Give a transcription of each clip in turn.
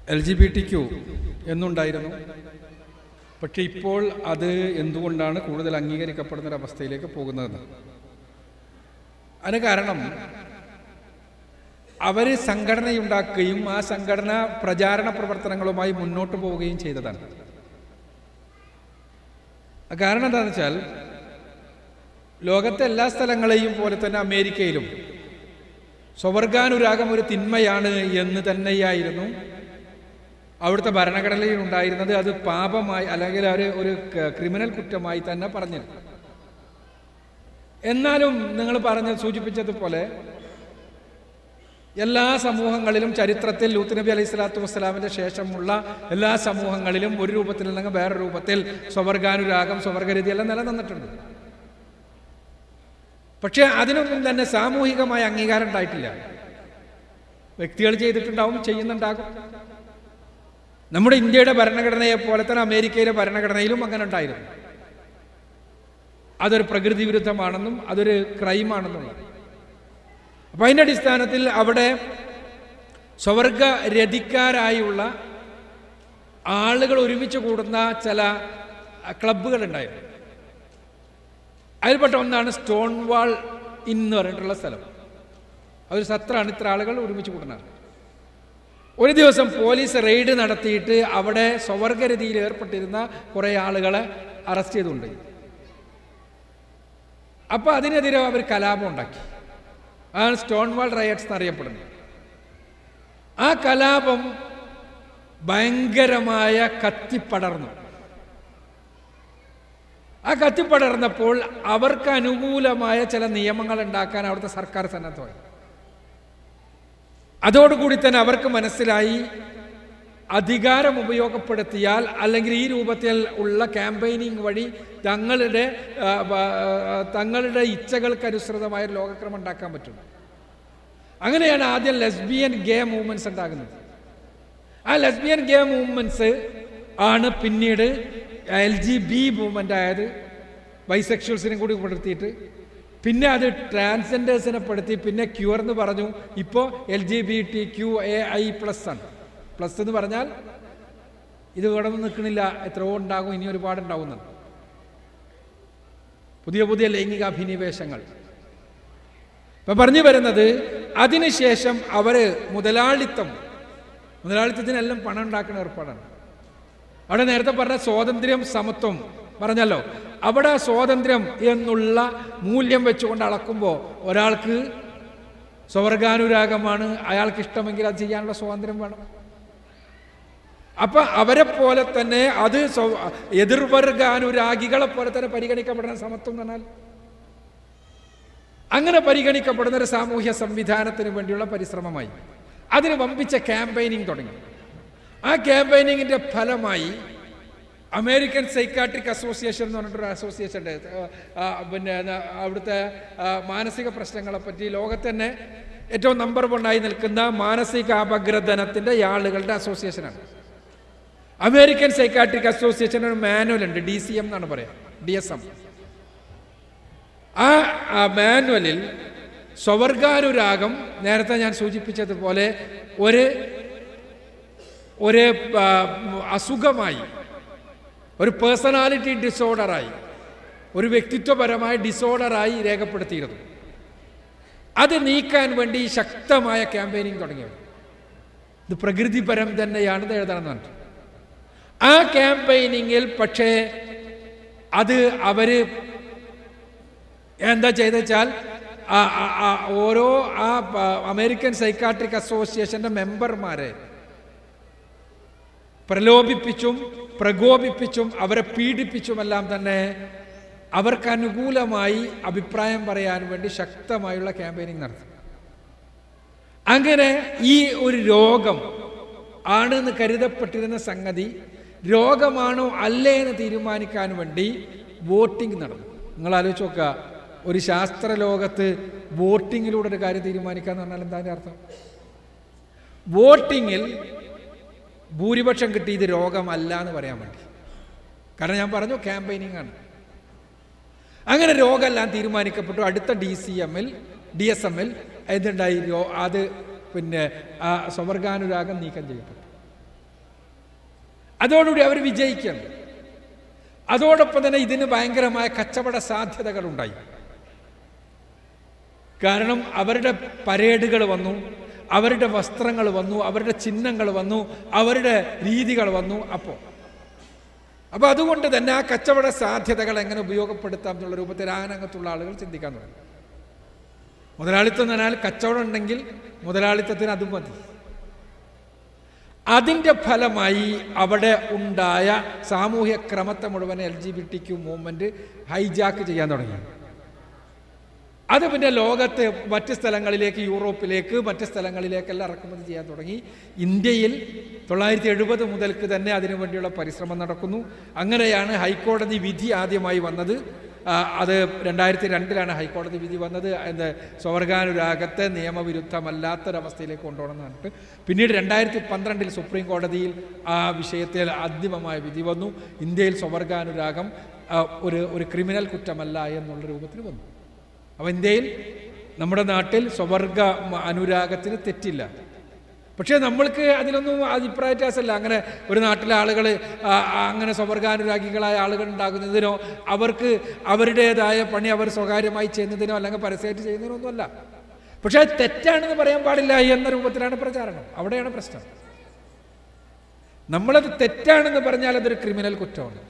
L G B T Q എന്നുണ്ടായിരുന്നു പക്ഷെ ഇപ്പോൾ അത് എന്തുകൊണ്ടാണ് കൂടുതൽ അംഗീകരിക്കപ്പെടുന്ന ഒരു അവസ്ഥയിലേക്ക് പോകുന്നതെന്ന് അതിന് കാരണം അവർ സംഘടനയുണ്ടാക്കുകയും ആ സംഘടന പ്രചാരണ പ്രവർത്തനങ്ങളുമായി മുന്നോട്ട് പോവുകയും ചെയ്തതാണ് ആ കാരണം എന്താണെന്ന് വെച്ചാൽ ലോകത്തെ എല്ലാ സ്ഥലങ്ങളെയും പോലെ തന്നെ അമേരിക്കയിലും സ്വവർഗാനുരാഗം ഒരു തിന്മയാണ് എന്ന് തന്നെയായിരുന്നു അവിടുത്തെ ഭരണഘടനയിൽ ഉണ്ടായിരുന്നത് അത് പാപമായി അല്ലെങ്കിൽ ഒരു ഒരു ക- ക്രിമിനൽ കുറ്റമായി തന്നെ പറഞ്ഞു എന്നാലും നിങ്ങൾ പറഞ്ഞ സൂചിപ്പിച്ചതുപോലെ എല്ലാ സമൂഹങ്ങളിലും ചരിത്രത്തിൽ ലൂത്ത് നബി അലൈഹി സ്വലാത്തു വസ്സലാമിന്റെ ശേഷമുള്ള എല്ലാ സമൂഹങ്ങളിലും ഒരു രൂപത്തിൽ നിന്ന് വേറെ രൂപത്തിൽ സ്വവർഗാനുരാഗം സ്വവർഗരീതി എല്ലാം നിലനിന്നിട്ടുണ്ട് പക്ഷെ അതിനൊന്നും തന്നെ സാമൂഹികമായ അംഗീകാരം ഉണ്ടായിട്ടില്ല വ്യക്തികൾ ചെയ്തിട്ടുണ്ടാവും ചെയ്യുന്നുണ്ടാകും നമ്മുടെ ഇന്ത്യയുടെ ഭരണഘടനയെ പോലെ തന്നെ അമേരിക്കയിലെ ഭരണഘടനയിലും അങ്ങനെ ഉണ്ടായിരുന്നു അതൊരു പ്രകൃതി വിരുദ്ധമാണെന്നും അതൊരു ക്രൈമാണെന്നുള്ള അപ്പൊ അതിന്റെ അടിസ്ഥാനത്തിൽ അവിടെ സ്വവർഗ രതിക്കാരായുള്ള ആളുകൾ ഒരുമിച്ച് കൂടുന്ന ചില ക്ലബ്ബുകൾ ഉണ്ടായിരുന്നു അതിൽപ്പെട്ട ഒന്നാണ് സ്റ്റോൺ വാൾ ഇൻ എന്ന് പറഞ്ഞിട്ടുള്ള സ്ഥലം അതൊരു സത്രമാണ് ഇത്ര ആളുകൾ ഒരുമിച്ച് കൂടുന്നത് ഒരു ദിവസം പോലീസ് റെയ്ഡ് നടത്തിയിട്ട് അവിടെ സ്വവർഗരതിയിൽ ഏർപ്പെട്ടിരുന്ന കുറേ ആളുകളെ അറസ്റ്റ് ചെയ്തുകൊണ്ട് അപ്പോൾ അതിനെതിരെ അവർ കലാപം ഉണ്ടാക്കി അതാണ് സ്റ്റോൺ വാൾ റയറ്റ്സ് എന്നറിയപ്പെടുന്നത് ആ കലാപം ഭയങ്കരമായ കത്തിപ്പടർന്നു ആ കത്തിപ്പടർന്നപ്പോൾ അവർക്ക് അനുകൂലമായ ചില നിയമങ്ങൾ ഉണ്ടാക്കാൻ അവിടുത്തെ സർക്കാർ സന്നദ്ധമായി അതോടുകൂടി തന്നെ അവർക്ക് മനസ്സിലായി അധികാരം ഉപയോഗപ്പെടുത്തിയാൽ അല്ലെങ്കിൽ ഈ രൂപത്തിൽ ഉള്ള ക്യാമ്പയിനിങ് വഴി തങ്ങളുടെ ആ, വ- ആ, തങ്ങളുടെ ഇച്ഛകൾക്കനുസൃതമായ ഒരു ലോകക്രമം ഉണ്ടാക്കാൻ പറ്റും അങ്ങനെയാണ് ആദ്യം ലെസ്ബിയൻ ഗേ മൂവ്മെന്റ്സ് ഉണ്ടാകുന്നത് ആ ലെസ്ബിയൻ ഗേ മൂവ്മെന്റ്സ് ആണ് പിന്നീട് എൽ ജി ബി മൂവ്മെൻ്റ് ആയത് ബൈസെക്ഷൽസിനെ കൂടി പെടുത്തിയിട്ട് പിന്നെ അത് ട്രാൻസ്ജെൻഡേഴ്സിനെ പെടുത്തി പിന്നെ ക്യൂർ എന്ന് പറഞ്ഞു ഇപ്പോൾ L G B T Q A I plus ആണ് പ്ലസ് എന്ന് പറഞ്ഞാൽ ഇത് ഇവിടെ ഒന്നും നിൽക്കണില്ല എത്രയോ ഉണ്ടാകും ഇനി ഒരുപാട് ഉണ്ടാകുന്നുണ്ട് പുതിയ പുതിയ ലൈംഗിക അഭിനിവേശങ്ങൾ ഇപ്പൊ പറഞ്ഞു വരുന്നത് അതിനുശേഷം അവര് മുതലാളിത്തം മുതലാളിത്തത്തിനെല്ലാം പണം ഉണ്ടാക്കുന്ന ഏർപ്പാടാണ് അവിടെ നേരത്തെ പറഞ്ഞ സ്വാതന്ത്ര്യം സമത്വം പറഞ്ഞല്ലോ അവിടെ സ്വാതന്ത്ര്യം എന്നുള്ള മൂല്യം വെച്ചുകൊണ്ട് അളക്കുമ്പോൾ ഒരാൾക്ക് സ്വർഗാനുരാഗമാണ് അയാൾക്ക് ഇഷ്ടമെങ്കിൽ അത് ചെയ്യാനുള്ള സ്വാതന്ത്ര്യം വേണം അപ്പൊ അവരെ പോലെ തന്നെ അത് സ്വ- എതിർവർഗാനുരാഗികളെ പോലെ തന്നെ പരിഗണിക്കപ്പെടുന്ന സമത്വം എന്ന് പറഞ്ഞാൽ അങ്ങനെ പരിഗണിക്കപ്പെടുന്ന ഒരു സാമൂഹ്യ സംവിധാനത്തിന് വേണ്ടിയുള്ള പരിശ്രമമായി അതിന് വമ്പിച്ച ക്യാമ്പയിനിങ് തുടങ്ങി ആ ക്യാമ്പയിനിങ്ങിന്റെ ഫലമായി അമേരിക്കൻ സൈക്കാട്രിക് അസോസിയേഷൻ എന്ന് പറഞ്ഞിട്ടൊരു അസോസിയേഷൻ ഉണ്ട് ആ, ആ, പിന്നെ ന- അവിടുത്തെ ആ, മാനസിക പ്രശ്നങ്ങളെ പറ്റി ലോകത്ത് തന്നെ ഏറ്റവും നമ്പർ വണ്ണായി നിൽക്കുന്ന മാനസിക അപഗ്രഥനത്തിന്റെ ആളുകളുടെ അസോസിയേഷനാണ് അമേരിക്കൻ സൈക്കാട്രിക് അസോസിയേഷൻ ഒരു മാനുവൽ ഉണ്ട് ഡി സി എം എന്നാണ് പറയാം ഡി എസ് എം ആ ആ മാനുവലിൽ സ്വവർഗാനുരാഗം നേരത്തെ ഞാൻ സൂചിപ്പിച്ചതുപോലെ ഒരു ഒരു ആ, അസുഖമായി ഒരു പേഴ്സണാലിറ്റി ഡിസോർഡറായി ഒരു വ്യക്തിത്വപരമായ ഡിസോർഡറായി രേഖപ്പെടുത്തിയിരുന്നു അത് നീക്കാൻ വേണ്ടി ശക്തമായ ക്യാമ്പയിനിങ് തുടങ്ങിയത് ഇത് പ്രകൃതിപരം തന്നെയാണെന്ന് എഴുതണമെന്ന് പറഞ്ഞു ആ ക്യാമ്പയിനിങ്ങിൽ പക്ഷേ അത് അവര് എന്താ ചെയ്തെച്ചാൽ ആ- ആ- ആ ഓരോ ആ പ- അമേരിക്കൻ സൈക്കാട്രിക് അസോസിയേഷന്റെ മെമ്പർമാരെ പ്രലോഭിപ്പിച്ചും പ്രകോപിപ്പിച്ചും അവരെ പീഡിപ്പിച്ചുമെല്ലാം തന്നെ അവർക്ക് അനുകൂലമായി അഭിപ്രായം പറയാൻ വേണ്ടി ശക്തമായുള്ള ക്യാമ്പയിനിങ് നടത്തി അങ്ങനെ ഈ ഒരു രോഗം ആണെന്ന് കരുതപ്പെട്ടിരുന്ന സംഗതി രോഗമാണോ അല്ലേ എന്ന് തീരുമാനിക്കാൻ വേണ്ടി വോട്ടിംഗ് നടന്നു നിങ്ങൾ ആലോചിച്ച് നോക്കുക ഒരു ശാസ്ത്ര ലോകത്ത് വോട്ടിങ്ങിലൂടെ ഒരു കാര്യം തീരുമാനിക്കുക എന്ന് പറഞ്ഞാൽ എന്താ അതിന്റെ അർത്ഥം വോട്ടിങ്ങിൽ ഭൂരിപക്ഷം കിട്ടി ഇത് രോഗമല്ല എന്ന് പറയാൻ വേണ്ടി കാരണം ഞാൻ പറഞ്ഞു ക്യാമ്പയിനിങ് ആണ് അങ്ങനെ രോഗമെല്ലാം തീരുമാനിക്കപ്പെട്ടു അടുത്ത ഡി സി എമ്മിൽ ഡി എസ് എമ്മിൽ എന്തുണ്ടായി രോ അത് പിന്നെ ആ സ്വവർഗാനുരാഗം നീക്കം ചെയ്യപ്പെട്ടു അതോടുകൂടി അവർ വിജയിക്കണം അതോടൊപ്പം തന്നെ ഇതിന് ഭയങ്കരമായ കച്ചവട സാധ്യതകളുണ്ടായി കാരണം അവരുടെ പരേഡുകൾ വന്നു അവരുടെ വസ്ത്രങ്ങൾ വന്നു അവരുടെ ചിഹ്നങ്ങൾ വന്നു അവരുടെ രീതികൾ വന്നു അപ്പോൾ അപ്പോൾ അതുകൊണ്ട് തന്നെ ആ കച്ചവട സാധ്യതകൾ എങ്ങനെ ഉപയോഗപ്പെടുത്താം എന്നുള്ള രൂപത്തിൽ ആ രംഗത്തുള്ള ആളുകൾ ചിന്തിക്കാൻ തുടങ്ങി മുതലാളിത്തം എന്ന് പറഞ്ഞാൽ കച്ചവടം ഉണ്ടെങ്കിൽ മുതലാളിത്തത്തിന് അതും മതി അതിൻ്റെ ഫലമായി അവിടെ ഉണ്ടായ സാമൂഹ്യ ക്രമത്തെ മുഴുവൻ L G B T Q movement hijack ചെയ്യാൻ തുടങ്ങി അത് പിന്നെ ലോകത്തെ മറ്റ് സ്ഥലങ്ങളിലേക്ക് യൂറോപ്പിലേക്ക് മറ്റ് സ്ഥലങ്ങളിലേക്കെല്ലാം ഇറക്കുമതി ചെയ്യാൻ തുടങ്ങി ഇന്ത്യയിൽ തൊള്ളായിരത്തി എഴുപത് മുതൽക്ക് തന്നെ അതിനു വേണ്ടിയുള്ള പരിശ്രമം നടക്കുന്നു അങ്ങനെയാണ് ഹൈക്കോടതി വിധി ആദ്യമായി വന്നത് ആ, അത് രണ്ടായിരത്തി രണ്ടിലാണ് ഹൈക്കോടതി വിധി വന്നത് എന്ത് സ്വർഗാനുരാഗത്തെ നിയമവിരുദ്ധമല്ലാത്തൊരവസ്ഥയിലേക്ക് കൊണ്ടുപോകണമെന്ന് പറഞ്ഞിട്ട് പിന്നീട് രണ്ടായിരത്തി പന്ത്രണ്ടിൽ സുപ്രീം കോടതിയിൽ ആ വിഷയത്തിൽ അന്തിമമായ വിധി വന്നു ഇന്ത്യയിൽ സ്വർഗാനുരാഗം ആ, ഒരു ഒരു ക്രിമിനൽ കുറ്റമല്ല എന്നുള്ള രൂപത്തിൽ വന്നു അപ്പോൾ ഇന്ത്യയിൽ നമ്മുടെ നാട്ടിൽ സ്വവർഗ മ- അനുരാഗത്തിന് തെറ്റില്ല പക്ഷേ നമ്മൾക്ക് അതിലൊന്നും അഭിപ്രായ വ്യത്യാസമല്ല അങ്ങനെ ഒരു നാട്ടിലെ ആളുകൾ അങ്ങനെ സ്വവർഗാനുരാഗികളായ ആളുകൾ ഉണ്ടാകുന്നതിനോ അവർക്ക് അവരുടേതായ പണി അവർ സ്വകാര്യമായി ചെയ്യുന്നതിനോ അല്ലെങ്കിൽ പരസ്യമായിട്ട് ചെയ്യുന്നതിനോ ഒന്നുമല്ല പക്ഷേ അത് തെറ്റാണെന്ന് പറയാൻ പാടില്ല എന്ന രൂപത്തിലാണ് പ്രചാരണം അവിടെയാണ് പ്രശ്നം നമ്മളത് തെറ്റാണെന്ന് പറഞ്ഞാൽ അതൊരു ക്രിമിനൽ കുറ്റമാണ്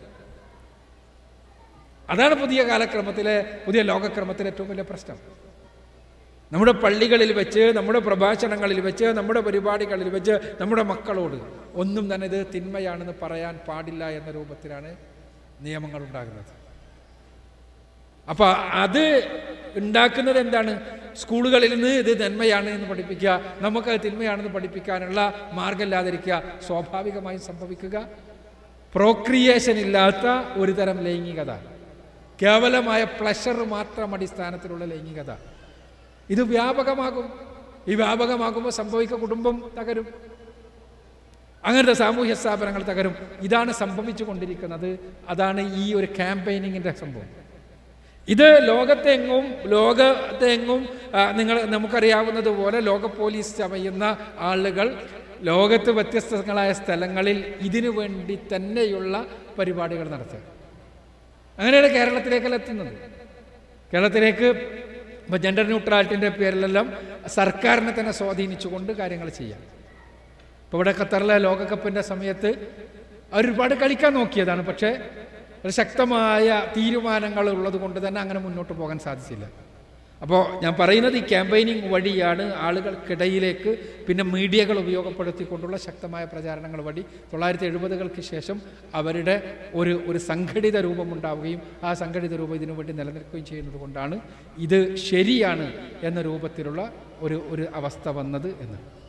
അതാണ് പുതിയ കാലക്രമത്തിലെ പുതിയ ലോകക്രമത്തിലെ ഏറ്റവും വലിയ പ്രശ്നം നമ്മുടെ പള്ളികളിൽ വെച്ച് നമ്മുടെ പ്രഭാഷണങ്ങളിൽ വെച്ച് നമ്മുടെ പരിപാടികളിൽ വെച്ച് നമ്മുടെ മക്കളോട് ഒന്നും തന്നെ ഇത് തിന്മയാണെന്ന് പറയാൻ പാടില്ല എന്ന രൂപത്തിലാണ് നിയമങ്ങൾ ഉണ്ടാകുന്നത് അപ്പോൾ അത് ഉണ്ടാക്കുന്നത് എന്താണ് സ്കൂളുകളിൽ നിന്ന് ഇത് നന്മയാണ് എന്ന് പഠിപ്പിക്കുക നമുക്ക് അത് തിന്മയാണെന്ന് പഠിപ്പിക്കാനുള്ള മാർഗമില്ലാതിരിക്കുക സ്വാഭാവികമായും സംഭവിക്കുക പ്രോക്രിയേഷൻ ഇല്ലാത്ത ഒരു തരം ലൈംഗികത കേവലമായ പ്ലഷർ മാത്രം അടിസ്ഥാനത്തിലുള്ള ലൈംഗികത ഇത് വ്യാപകമാകും ഈ വ്യാപകമാകുമ്പോൾ സംഭവിക്കുക കുടുംബം തകരും അങ്ങനത്തെ സാമൂഹ്യ സ്ഥാപനങ്ങൾ തകരും ഇതാണ് സംഭവിച്ചു കൊണ്ടിരിക്കുന്നത് അതാണ് ഈ ഒരു ക്യാമ്പയിനിങ്ങിൻ്റെ സംഭവം ഇത് ലോകത്തെങ്ങും ലോകത്തെങ്ങും ആ, നിങ്ങൾ നമുക്കറിയാവുന്നതുപോലെ ലോക പോലീസ് ചമയുന്ന ആളുകൾ ലോകത്ത് വ്യത്യസ്തങ്ങളായ സ്ഥലങ്ങളിൽ ഇതിനു വേണ്ടി തന്നെയുള്ള പരിപാടികൾ നടത്തുക അങ്ങനെയാണ് കേരളത്തിലേക്കെല്ലാം എത്തുന്നത് കേരളത്തിലേക്ക് ഇപ്പോൾ ജെൻഡർ ന്യൂട്രാലിറ്റിൻ്റെ പേരിലെല്ലാം സർക്കാരിനെ തന്നെ സ്വാധീനിച്ചുകൊണ്ട് കാര്യങ്ങൾ ചെയ്യാം ഇപ്പോൾ ഇവിടെ ഖത്തറിലെ ലോകകപ്പിൻ്റെ സമയത്ത് അവർ ഒരുപാട് കളിക്കാൻ നോക്കിയതാണ് പക്ഷേ ഒരു ശക്തമായ തീരുമാനങ്ങൾ ഉള്ളത് കൊണ്ട് തന്നെ അങ്ങനെ മുന്നോട്ട് പോകാൻ സാധിച്ചില്ല അപ്പോൾ ഞാൻ പറയുന്നത് ഈ ക്യാമ്പയിനിങ് വഴിയാണ് ആളുകൾക്കിടയിലേക്ക് പിന്നെ മീഡിയകൾ ഉപയോഗപ്പെടുത്തിക്കൊണ്ടുള്ള ശക്തമായ പ്രചാരണങ്ങൾ വഴി തൊള്ളായിരത്തി എഴുപതുകൾക്ക് ശേഷം അവരുടെ ഒരു ഒരു സംഘടിത രൂപമുണ്ടാവുകയും ആ സംഘടിത രൂപം ഇതിനു വേണ്ടി നിലനിൽക്കുകയും ചെയ്യുന്നത് കൊണ്ടാണ് ഇത് ശരിയാണ് എന്ന രൂപത്തിലുള്ള ഒരു ഒരു അവസ്ഥ വന്നത് എന്ന്